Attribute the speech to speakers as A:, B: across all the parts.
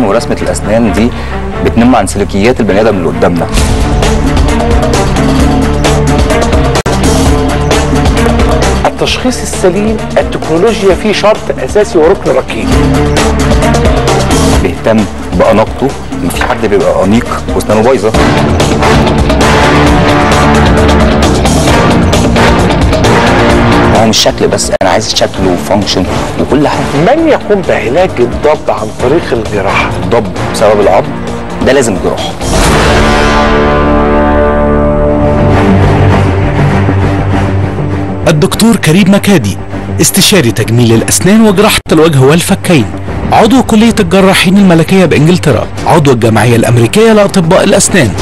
A: الاسنان ورسمه الاسنان دي بتنم عن سلوكيات البني ادم اللي قدامنا
B: التشخيص السليم التكنولوجيا فيه شرط اساسي وركن ركين
A: بيهتم باناقته في حد بيبقى انيق واسنانه بايظه هو مش شكل بس انا عايز شكل وفانكشن وكل حاجه
B: من يقوم بعلاج الضب عن طريق الجراحه
A: ضب بسبب العظم ده لازم جراحه
C: الدكتور كريم مكادي استشاري تجميل الأسنان وجراحة الوجه والفكين عضو كلية الجراحين الملكية بإنجلترا عضو الجمعية الأمريكية لأطباء الأسنان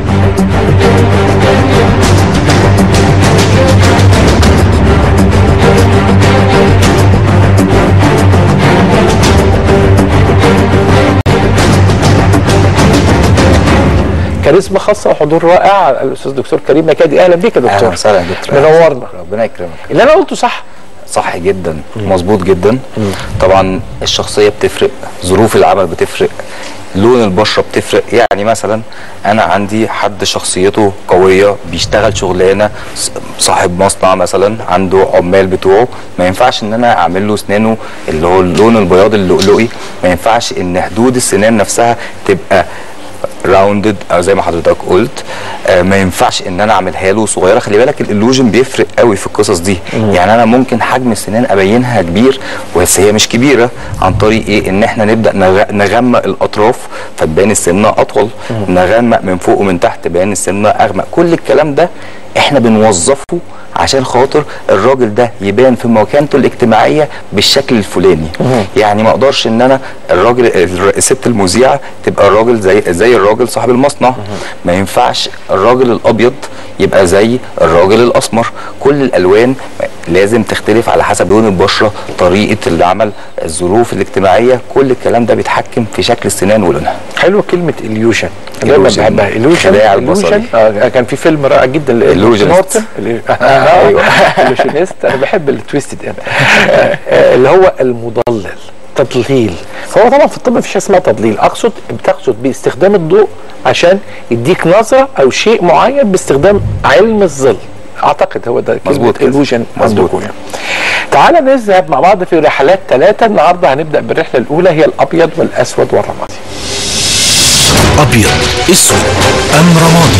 B: كاريزما خاصه وحضور رائع الاستاذ دكتور كريم مكادي اهلا بيك يا
A: اهلا
B: دكتور
A: وسهلا يا دكتور
B: منورنا
A: ربنا يكرمك
B: اللي انا قلته صح
A: صح جدا مظبوط جدا طبعا الشخصيه بتفرق ظروف العمل بتفرق لون البشره بتفرق يعني مثلا انا عندي حد شخصيته قويه بيشتغل شغلانه ص- صاحب مصنع مثلا عنده عمال بتوعه ما ينفعش ان انا اعمل له اسنانه اللي هو اللون البياض اللؤلؤي ما ينفعش ان حدود السنان نفسها تبقى راوندد او زي ما حضرتك قلت آه ما ينفعش ان انا اعملها له صغيره خلي بالك الالوجن بيفرق قوي في القصص دي يعني انا ممكن حجم السنان ابينها كبير بس هي مش كبيره عن طريق ايه ان احنا نبدا نغ- نغمق الاطراف فتبان السنه اطول نغمق من فوق ومن تحت تبان السنه اغمق كل الكلام ده احنا بنوظفه عشان خاطر الراجل ده يبان في مكانته الاجتماعيه بالشكل الفلاني يعني ما اقدرش ان انا الراجل الر- الست المذيعه تبقى الراجل زي زي الراجل صاحب المصنع ما ينفعش الراجل الابيض يبقى زي الراجل الاسمر كل الالوان لازم تختلف على حسب لون البشره طريقه العمل الظروف الاجتماعيه كل الكلام ده بيتحكم في شكل السنان ولونها
B: حلوه كلمه اليوجن دايما
A: Illusion.
B: بحبها اليوجن
A: خداع البصري.
B: آه كان في فيلم رائع جدا ل-
A: Illusionist.
B: نورتن اللي- ايوه اليوجنست انا بحب التويستد اند اللي هو المضلل تضليل هو طبعا في الطب مفيش اسمها تضليل اقصد بتقصد باستخدام الضوء عشان يديك نظره او شيء معين باستخدام علم الظل اعتقد هو ده
A: مظبوط كده.
B: الوجن
A: مظبوط
B: عندكم يعني. تعالى نذهب مع بعض في رحلات ثلاثه النهارده هنبدا بالرحله الاولى هي الابيض والاسود والرمادي
C: أبيض أسود أم رمادي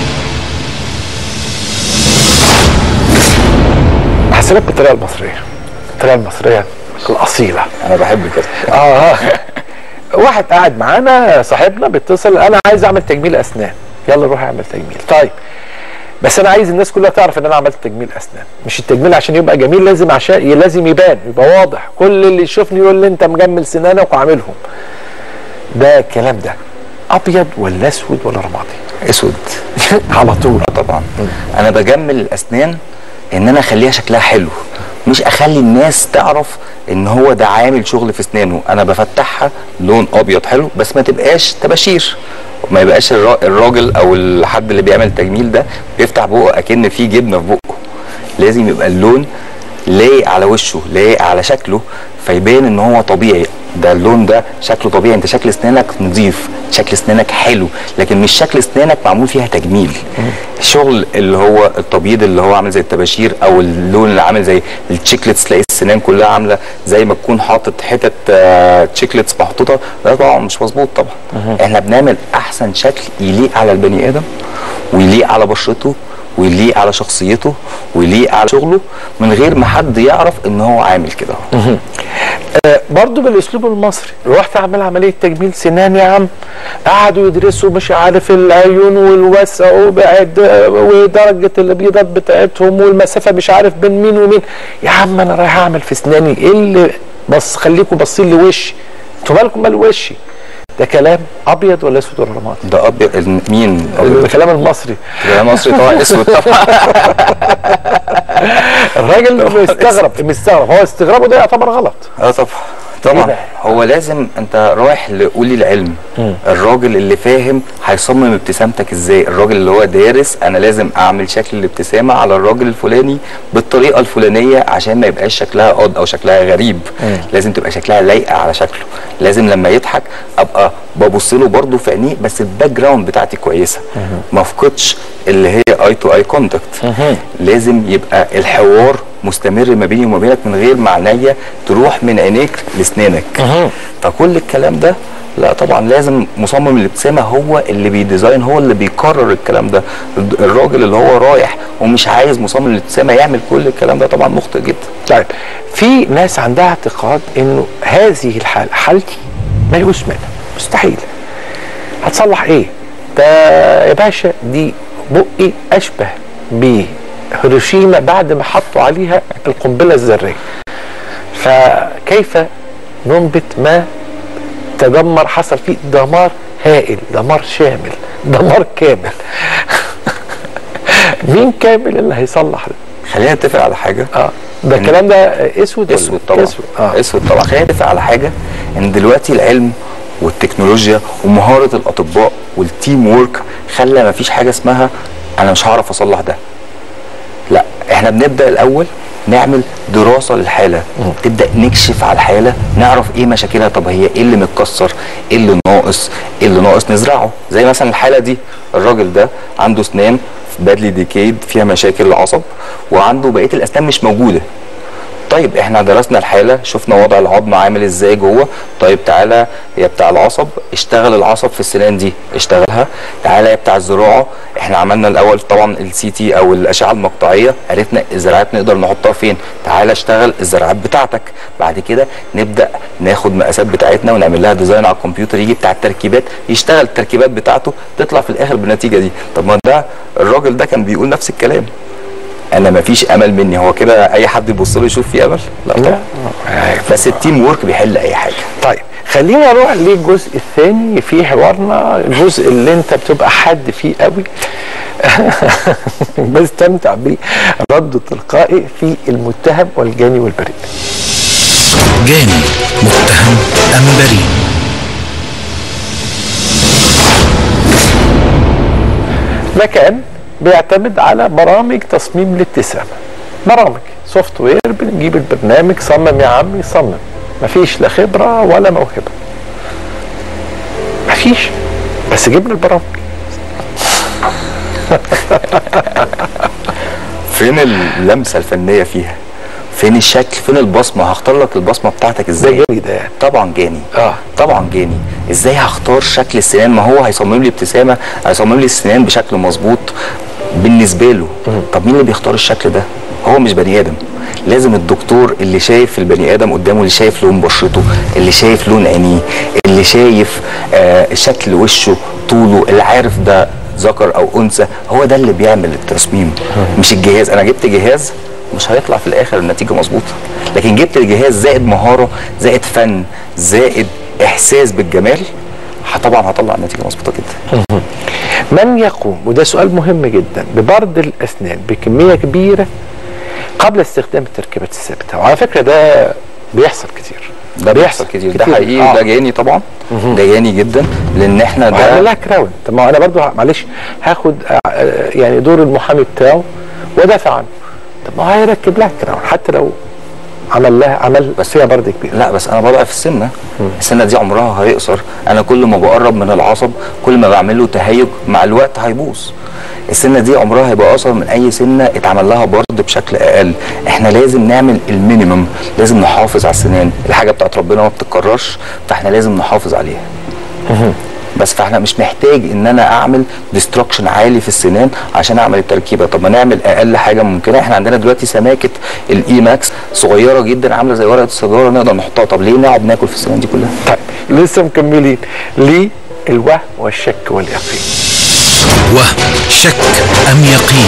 B: هحسبك بالطريقه المصريه الطريقه المصريه الاصيله
A: انا بحب كده
B: اه واحد قاعد معانا صاحبنا بيتصل انا عايز اعمل تجميل اسنان يلا روح اعمل تجميل طيب بس انا عايز الناس كلها تعرف ان انا عملت تجميل اسنان مش التجميل عشان يبقى جميل لازم عشان لازم يبان يبقى واضح كل اللي يشوفني يقول لي انت مجمل سنانك وعاملهم ده الكلام ده ابيض ولا اسود ولا رمادي
A: اسود
B: على طول
A: آه طبعا انا بجمل الاسنان ان انا اخليها شكلها حلو مش اخلي الناس تعرف ان هو ده عامل شغل في اسنانه انا بفتحها لون ابيض حلو بس ما تبقاش تباشير ما يبقاش الرا- الراجل او الحد اللي بيعمل تجميل ده بيفتح بقه اكن في جبنه في بقه لازم يبقى اللون لايق على وشه لايق على شكله فيبان ان هو طبيعي ده اللون ده شكله طبيعي انت شكل اسنانك نظيف شكل اسنانك حلو لكن مش شكل اسنانك معمول فيها تجميل الشغل اللي هو التبييض اللي هو عامل زي الطباشير او اللون اللي عامل زي التشيكلتس تلاقي السنان كلها عامله زي ما تكون حاطط حتت آه، تشيكلتس محطوطه ده طبعا مش مظبوط طبعا احنا بنعمل احسن شكل يليق على البني ادم ويليق على بشرته ويليق على شخصيته ويليق على شغله من غير ما حد يعرف ان هو عامل كده
B: آه، برضو بالاسلوب المصري رحت اعمل عمليه تجميل سنان يا عم قعدوا يدرسوا مش عارف العيون والوسع وبعد آه، ودرجه الابيضات بتاعتهم والمسافه مش عارف بين مين ومين يا عم انا رايح اعمل في اسناني ايه اللي بص خليكم باصين لوشي انتوا مالكم مال وشي ده كلام ابيض ولا اسود ولا رمادي
A: ده ابيض ال- مين ابيض
B: الكلام المصري
A: ده مصري طبعا اسود طبعا
B: الراجل مستغرب مستغرب هو استغرابه ده يعتبر غلط
A: اه طبعا
B: إيه
A: طبعا
B: بقى؟
A: هو لازم انت رايح لقولي العلم الراجل اللي فاهم هيصمم ابتسامتك ازاي الراجل اللي هو دارس انا لازم اعمل شكل الابتسامه على الراجل الفلاني بالطريقه الفلانيه عشان ما يبقاش شكلها قد او شكلها غريب لازم تبقى شكلها لايقه على شكله لازم لما يضحك ابقى ببص له برده في عينيه بس الباك جراوند بتاعتي كويسه ما افقدش اللي هي اي تو اي كونتاكت لازم يبقى الحوار مستمر ما بيني وما بينك من غير ما عينيا تروح من عينيك لسنانك فكل الكلام ده لا طبعا لازم مصمم الابتسامه هو اللي بيديزاين هو اللي بيقرر الكلام ده الد- الراجل اللي هو رايح ومش عايز مصمم الابتسامه يعمل كل الكلام ده طبعا مخطئ جدا
B: طيب في ناس عندها اعتقاد انه هذه الحاله حالتي ما يقوس منها مستحيل هتصلح ايه ده يا باشا دي بقي اشبه بهيروشيما بعد ما حطوا عليها القنبله الذريه فكيف ننبت ما تدمر حصل فيه دمار هائل دمار شامل دمار كامل مين كامل اللي هيصلح ده
A: خلينا نتفق على حاجه
B: اه ده الكلام ده اسود ولا-
A: اسود طبعا
B: اسود اه
A: اسود طبعا خلينا نتفق على حاجه ان دلوقتي العلم والتكنولوجيا ومهاره الاطباء والتيم وورك خلى ما فيش حاجه اسمها انا مش هعرف اصلح ده لا احنا بنبدا الاول نعمل دراسه للحاله تبدا نكشف على الحاله نعرف ايه مشاكلها طب هي ايه اللي متكسر ايه اللي ناقص ايه اللي ناقص نزرعه زي مثلا الحاله دي الراجل ده عنده اسنان بادلي ديكيد فيها مشاكل العصب وعنده بقيه الاسنان مش موجوده طيب احنا درسنا الحاله شفنا وضع العظم عامل ازاي جوه طيب تعالى يا بتاع العصب اشتغل العصب في السنان دي اشتغلها تعالى يا بتاع الزراعه احنا عملنا الاول طبعا السي تي او الاشعه المقطعيه عرفنا الزراعات نقدر نحطها فين تعالى اشتغل الزراعات بتاعتك بعد كده نبدا ناخد مقاسات بتاعتنا ونعمل لها ديزاين على الكمبيوتر يجي بتاع التركيبات يشتغل التركيبات بتاعته تطلع في الاخر بالنتيجه دي طب ما ده الراجل ده كان بيقول نفس الكلام انا ما فيش امل مني هو كده اي حد يبص له يشوف فيه امل لا طبعا بس التيم وورك بيحل اي حاجه
B: طيب خلينا نروح للجزء الثاني في حوارنا الجزء اللي انت بتبقى حد فيه قوي بستمتع برد تلقائي في المتهم والجاني والبريء
C: جاني متهم أم بريء
B: مكان بيعتمد على برامج تصميم الابتسامه برامج سوفت وير بنجيب البرنامج صمم يا عم يصمم مفيش لا خبره ولا موهبه مفيش بس جبنا البرامج
A: فين اللمسه الفنيه فيها فين الشكل فين البصمه هختار لك البصمه بتاعتك
B: ده
A: ازاي
B: جاني ده يعني
A: طبعا جاني
B: اه
A: طبعا جاني ازاي هختار شكل السنان ما هو هيصمم لي ابتسامه هيصمم لي السنان بشكل مظبوط بالنسبه له طب مين اللي بيختار الشكل ده هو مش بني ادم لازم الدكتور اللي شايف البني ادم قدامه اللي شايف لون بشرته اللي شايف لون عينيه اللي شايف آه شكل وشه طوله اللي عارف ده ذكر او انثى هو ده اللي بيعمل التصميم مش الجهاز انا جبت جهاز مش هيطلع في الاخر النتيجه مظبوطه لكن جبت الجهاز زائد مهاره زائد فن زائد احساس بالجمال ه- طبعا هطلع النتيجه مظبوطه جدا
B: من يقوم وده سؤال مهم جدا ببرد الاسنان بكميه كبيره قبل استخدام التركيبات الثابته وعلى فكره ده بيحصل كتير
A: ده بيحصل كتير ده حقيقي
B: آه.
A: ده جاني طبعا ده جاني جدا لان احنا
B: وهعمل
A: ده
B: لها كراون طب ما انا برضو ه- معلش هاخد آه، آه، يعني دور المحامي بتاعه وادافع عنه طب ما هو هيركب لها كراون حتى لو عمل لها عمل بس فيها برد كبير
A: لا بس انا بضعف السنه السنه دي عمرها هيقصر انا كل ما بقرب من العصب كل ما بعمل له تهيج مع الوقت هيبوظ السنه دي عمرها هيبقى اقصر من اي سنه اتعمل لها برد بشكل اقل احنا لازم نعمل المينيمم لازم نحافظ على السنان الحاجه بتاعت ربنا ما بتتكررش فاحنا لازم نحافظ عليها بس فاحنا مش محتاج ان انا اعمل ديستركشن عالي في السنان عشان اعمل التركيبه طب ما نعمل اقل حاجه ممكنه احنا عندنا دلوقتي سماكه الاي ماكس صغيره جدا عامله زي ورقه السيجاره نقدر نحطها طب ليه نقعد ناكل في السنان دي كلها
B: طيب لسه مكملين ليه الوهم والشك واليقين
C: وهم شك أم يقين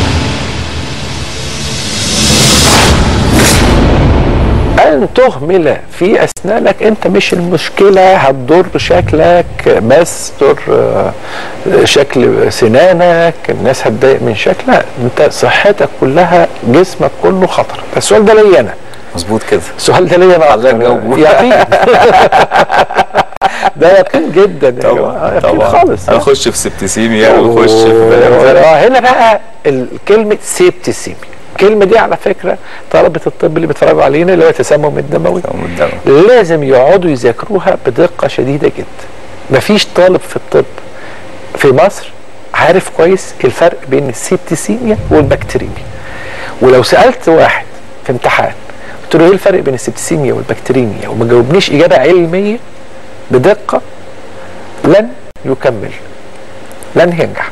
B: أن تهمل في أسنانك أنت مش المشكلة هتضر شكلك بس تضر آه، شكل سنانك الناس هتضايق من شكلك أنت صحتك كلها جسمك كله خطر السؤال ده ليا أنا
A: مظبوط كده
B: السؤال ده ليا انا
A: حضرتك
B: أكتر.
A: جاوبه.
B: يقين ده يقين جدا يا
A: طبعا
B: جماعه يقين
A: طبعا
B: خالص
A: هنخش في سبتسيميا ونخش في بلاوي
B: اه هنا بقى ال- كلمه سيبتسيمي الكلمه دي على فكره طلبه الطب اللي بيتفرجوا علينا اللي هو التسمم الدموي
A: قدامك
B: لازم يقعدوا يذاكروها بدقه شديده جدا مفيش طالب في الطب في مصر عارف كويس الفرق بين السيبتسيميا والبكتيريميا ولو سالت واحد في امتحان قلت له ايه الفرق بين السيبتسيميا والبكتيريميا وما جاوبنيش اجابه علميه بدقه لن يكمل لن ينجح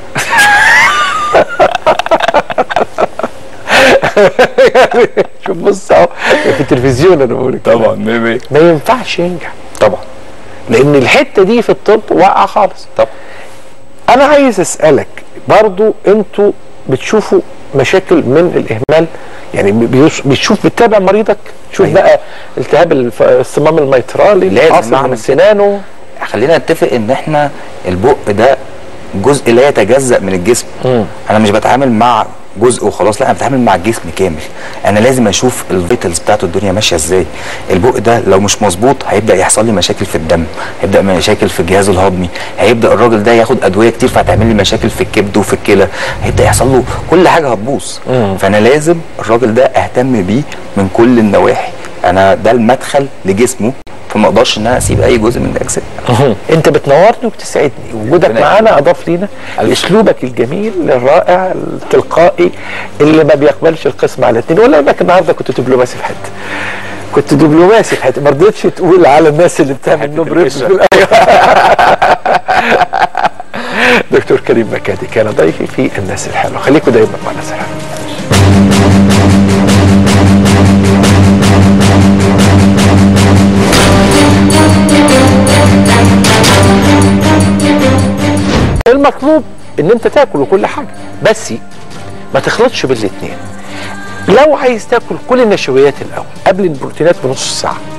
B: يعني شوف بص اهو في التلفزيون انا بقول الكلام.
A: طبعا مية مية
B: ما ينفعش ينجح
A: طبعا
B: لان الحته دي في الطب واقعه خالص
A: طبعا
B: انا عايز اسالك برضو انتوا بتشوفوا مشاكل من الاهمال يعني بيش- بتشوف بتتابع مريضك تشوف
A: أيوة.
B: بقى التهاب الف- الصمام الميترالي
A: لازم
B: حاصل من
A: نعمل
B: سنانه
A: خلينا نتفق ان احنا البق ده جزء لا يتجزأ من الجسم
B: مم.
A: انا مش بتعامل مع جزء وخلاص لا انا بتعامل مع الجسم كامل انا لازم اشوف الفيتالز بتاعته الدنيا ماشيه ازاي البق ده لو مش مظبوط هيبدا يحصل لي مشاكل في الدم هيبدا مشاكل في الجهاز الهضمي هيبدا الراجل ده ياخد ادويه كتير فهتعمل لي مشاكل في الكبد وفي الكلى هيبدا يحصل له كل حاجه هتبوظ
B: مم.
A: فانا لازم الراجل ده اهتم بيه من كل النواحي انا ده المدخل لجسمه فما اقدرش ان انا اسيب اي جزء من الاجزاء
B: انت بتنورني وبتسعدني وجودك
A: ربنا
B: معانا اضاف لينا اسلوبك الجميل الرائع التلقائي اللي ما بيقبلش القسم على اتنين ولا انك النهارده كنت دبلوماسي في حته كنت دبلوماسي في حته ما رضيتش تقول على الناس اللي بتعمل نوب ريبس في الأول. دكتور كريم مكادي كان ضيفي في الناس الحلوه خليكم دايما مع الناس الحلوه المطلوب ان انت تاكل وكل حاجه بس ما تخلطش بالاثنين لو عايز تاكل كل النشويات الاول قبل البروتينات بنص ساعه